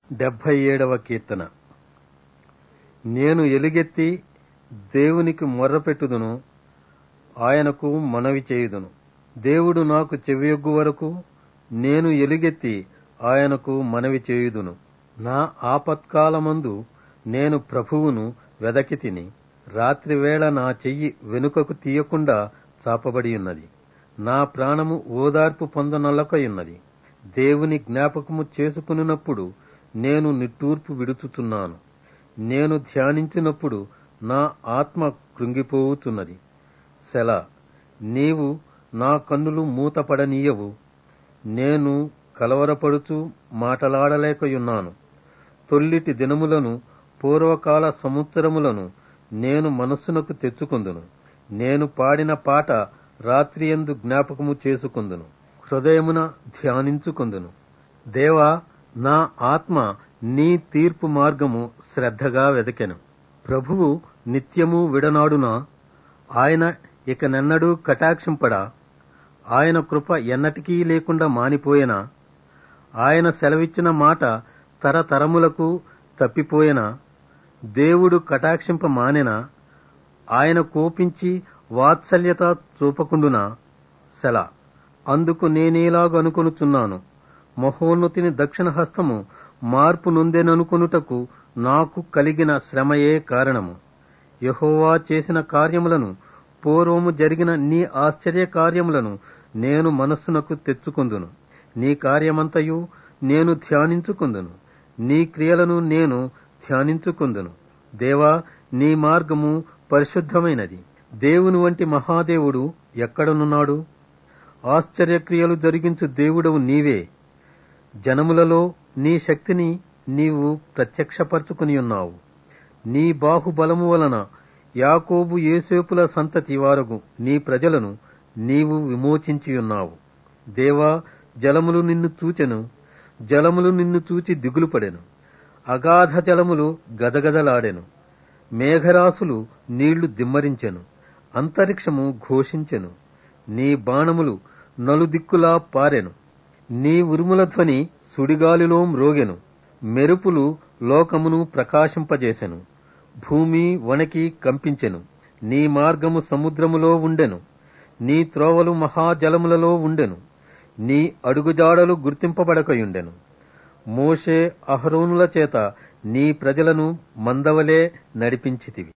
డెబ్భై ఏడవ కీర్తన నేను ఎలుగెత్తి దేవునికి మొర్రపెట్టుదును ఆయనకు మనవి చేయుదును దేవుడు నాకు చెవియొగ్గు వరకు నేను ఎలుగెత్తి ఆయనకు మనవి చేయుదును నా ఆపత్కాలమందు నేను ప్రభువును వెదకి తిని రాత్రివేళ నా చెయ్యి వెనుకకు తీయకుండా చాపబడి ఉన్నది నా ప్రాణము ఓదార్పు పొందనొల్లకయున్నది దేవుని జ్ఞాపకము చేసుకున్నప్పుడు నేను నిట్టూర్పు విడుచుచున్నాను నేను ధ్యానించినప్పుడు నా ఆత్మ కృంగిపోవుచున్నది సెల నీవు నా కన్నులు మూతపడనీయవు నేను కలవరపడుచు మాటలాడలేకయున్నాను తొల్లిటి దినములను పూర్వకాల సంవత్సరములను నేను మనస్సునకు తెచ్చుకుందును నేను పాడిన పాట రాత్రియందు జ్ఞాపకము చేసుకుందును హృదయమున ధ్యానించుకుందును దేవా నా ఆత్మ నీ తీర్పు మార్గము శ్రద్ధగా వెదకెను ప్రభువు నిత్యము విడనాడునా ఆయన ఇక నెన్నడూ కటాక్షింపడా ఆయన కృప ఎన్నటికీ లేకుండా మానిపోయేనా ఆయన సెలవిచ్చిన మాట తరతరములకు తప్పిపోయేనా దేవుడు కటాక్షింప మానెనా ఆయన కోపించి వాత్సల్యత చూపకుండునా సెల అందుకు నేనేలాగనుకొనుచున్నాను మహోన్నతిని దక్షిణ హస్తము మార్పు నొందెననుకొనుటకు నాకు కలిగిన శ్రమయే కారణము యహోవా చేసిన కార్యములను పూర్వము జరిగిన నీ ఆశ్చర్య కార్యములను నేను మనస్సునకు తెచ్చుకుందును నీ కార్యమంతయు నేను ధ్యానించుకుందును నీ క్రియలను నేను ధ్యానించుకుందును దేవా నీ మార్గము పరిశుద్ధమైనది దేవుని వంటి మహాదేవుడు ఎక్కడనున్నాడు ఆశ్చర్యక్రియలు జరిగించు దేవుడవు నీవే జనములలో నీ శక్తిని నీవు ప్రత్యక్షపరచుకుని ఉన్నావు నీ బాహుబలము వలన యాకోబు ఏసేపుల సంతతి వారగు నీ ప్రజలను నీవు విమోచించియున్నావు దేవా జలములు నిన్ను చూచెను జలములు నిన్ను చూచి దిగులుపడెను అగాధ జలములు గదగదలాడెను మేఘరాశులు నీళ్లు దిమ్మరించెను అంతరిక్షము ఘోషించెను నీ బాణములు నలుదిక్కులా పారెను నీ ఉరుముల ధ్వని సుడిగాలిలో మ్రోగెను మెరుపులు లోకమును ప్రకాశింపజేసెను భూమి వణకి కంపించెను నీ మార్గము సముద్రములో ఉండెను నీ త్రోవలు మహాజలములలో ఉండెను నీ అడుగుజాడలు గుర్తింపబడకయుండెను మోషే అహరోనుల చేత నీ ప్రజలను మందవలే నడిపించితివి